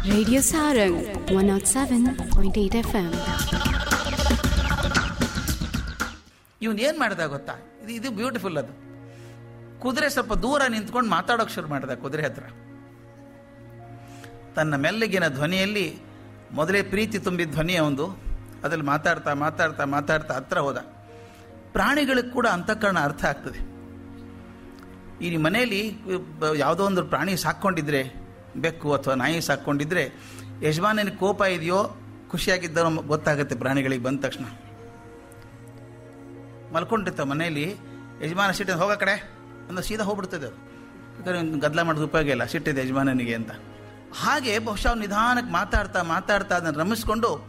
Radio Sarang 107.8 FM. ಇವನು ಏನು ಮಾಡ್ದ ಗೊತ್ತಾ ಇದು ಇದು ಬ್ಯೂಟಿಫುಲ್ ಅದು ಕುದುರೆ ಸ್ವಲ್ಪ ದೂರ ನಿಂತ್ಕೊಂಡು ಮಾತಾಡೋಕೆ ಶುರು ಮಾಡ್ದ ಕುದುರೆ ಹತ್ರ ತನ್ನ ಮೆಲ್ಲಗಿನ ಧ್ವನಿಯಲ್ಲಿ ಮೊದಲೇ ಪ್ರೀತಿ ತುಂಬಿದ ಧ್ವನಿ ಒಂದು ಅದ್ರಲ್ಲಿ ಮಾತಾಡ್ತಾ ಮಾತಾಡ್ತಾ ಮಾತಾಡ್ತಾ ಹತ್ರ ಹೋದ ಪ್ರಾಣಿಗಳಿಗೆ ಕೂಡ ಅಂತಃಕರಣ ಅರ್ಥ ಆಗ್ತದೆ ಈ ಮನೆಯಲ್ಲಿ ಬ- ಯಾವುದೋ ಒಂದು ಪ್ರಾಣಿ ಸಾಕ್ಕೊಂಡಿದ್ರೆ ಬೆಕ್ಕು ಅಥವಾ ನಾಯಿ ಸಾಕ್ಕೊಂಡಿದ್ರೆ ಯಜಮಾನನಿಗೆ ಕೋಪ ಇದೆಯೋ ಖುಷಿಯಾಗಿದ್ದಾರೋ ಗೊತ್ತಾಗುತ್ತೆ ಪ್ರಾಣಿಗಳಿಗೆ ಬಂದ ತಕ್ಷಣ ಮಲ್ಕೊಂಡಿರ್ತ ಮನೆಯಲ್ಲಿ ಯಜಮಾನ ಸಿಟ್ಟಿಂದ ಹೋಗೋ ಕಡೆ ಅಂದ್ರೆ ಸೀದಾ ಹೋಗ್ಬಿಡ್ತದೆ ಅದು ಯಾಕಂದ್ರೆ ಇವ್ನು ಗದ್ದಲ ಮಾಡೋದು ಉಪಯೋಗ ಇಲ್ಲ ಸಿಟ್ಟಿದೆ ಯಜಮಾನನಿಗೆ ಅಂತ ಹಾಗೆ ಬಹುಶಃ ಅವ್ನು ನಿಧಾನಕ್ಕೆ ಮಾತಾಡ್ತಾ ಮಾತಾಡ್ತಾ ಅದನ್ನು ರಮಿಸ್ಕೊಂಡು